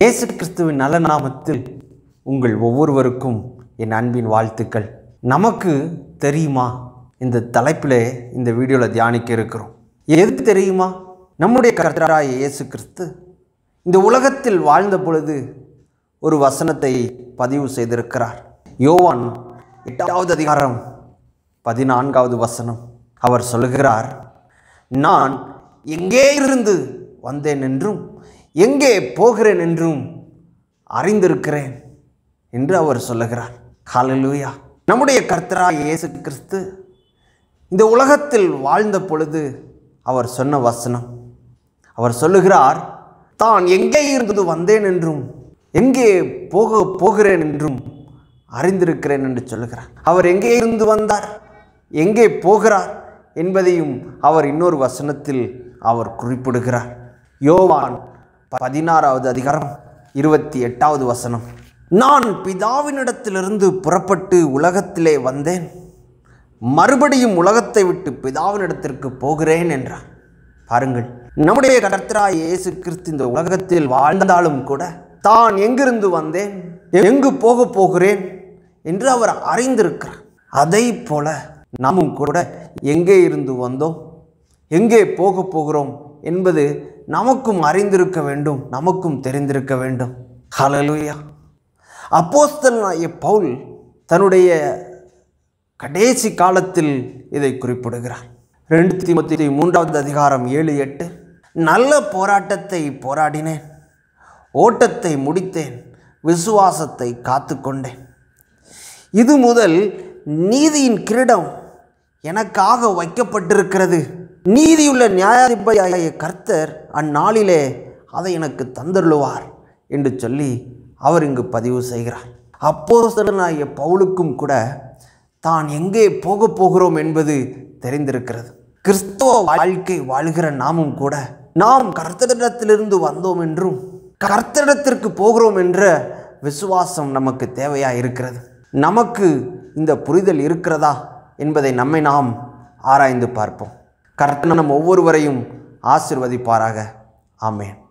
இயேசு கிறிஸ்துவின் நல்ல நாமத்தில் உங்கள் ஒவ்வொருவருக்கும் என் அன்பின் வாழ்த்துக்கள் நமக்கு தெரியுமா இந்த தலைப்பில் இந்த வீடியோவில் தியானிக்க இருக்கிறோம் எது தெரியுமா நம்முடைய கர்த்தராய இயேசு கிறிஸ்து இந்த உலகத்தில் வாழ்ந்த பொழுது ஒரு வசனத்தை பதிவு செய்திருக்கிறார் யோவான் எட்டாவது அதிகாரம் பதினான்காவது வசனம் அவர் சொல்லுகிறார் நான் எங்கே இருந்து வந்தேன் என்றும் எங்கே போகிறேன் என்றும் அறிந்திருக்கிறேன் என்று அவர் சொல்லுகிறார் ஹalleluya நம்முடைய கர்த்தராய் இயேசு கிறிஸ்து இந்த உலகத்தில் வாழ்ந்த பொழுது அவர் சொன்ன வசனம் அவர் சொல்லுகிறார் தான் எங்கே இருந்து வந்தேன் என்றும் எங்கே போக போகிறேன் என்றும் அறிந்திருக்கிறேன் என்று சொல்லுகிறார் அவர் எங்கே இருந்து வந்தார் எங்கே போகிறார் என்பதையும் அவர் இன்னொரு வசனத்தில் அவர் குறிப்பிடுகிறார் யோவான் பதினாறாவது அதிகாரம் இருபத்தி எட்டாவது வசனம் நான் பிதாவினிடத்திலிருந்து புறப்பட்டு உலகத்திலே வந்தேன் மறுபடியும் உலகத்தை விட்டு பிதாவினிடத்திற்கு போகிறேன் என்றார் பாருங்கள் நம்முடைய கர்த்தராய் இயேசு கிறிஸ்து இந்த உலகத்தில் வாழ்ந்தாலும் கூட தான் எங்கிருந்து வந்தேன் எங்கு போக போகிறேன் என்று அவர் அறிந்திருக்கிறார் அதை போல நாமும் கூட எங்கே இருந்து வந்தோம் எங்கே போக போகிறோம் என்பது நமக்கும் அறிந்திருக்க வேண்டும் நமக்கும் தெரிந்திருக்க வேண்டும் ஹalleluya அப்போஸ்தலனாகிய பவுல் தன்னுடைய கடைசி காலத்தில் இதை குறிப்பிடுகிறார் ரெண்டு தீமத்தி மூன்றாவது அதிகாரம் ஏழு எட்டு நல்ல போராட்டத்தை போராடினேன் ஓட்டத்தை முடித்தேன் விசுவாசத்தை காத்து கொண்டேன் இது முதல் நீதியின் கிரீடம் எனக்காக வைக்கப்பட்டிருக்கிறது நீதியுள்ள நியாயாதிபதியாகிய கர்த்தர் அந்நாளிலே அதை எனக்கு தந்தருளுவார் என்று சொல்லி அவர் இங்கு பதிவு செய்கிறார் அப்போஸ்தலனாகிய பவுலுக்கும் கூட தான் எங்கே போக போகிறோம் என்பது தெரிந்திருக்கிறது கிறிஸ்தவ வாழ்க்கை வாழ்கிற நாமும் கூட நாம் கர்த்தரிடத்திலிருந்து வந்தோம் என்றும் கர்த்தரிடத்திற்கு போகிறோம் என்ற விசுவாசம் நமக்கு தேவையாக இருக்கிறது நமக்கு இந்த புரிதல் இருக்கிறதா என்பதை நம்மை நாம் ஆராய்ந்து பார்ப்போம் கர்த்தர் நம் ஒவ்வொருவரையும் ஆசிர்வதிப்பாராக ஆமேன்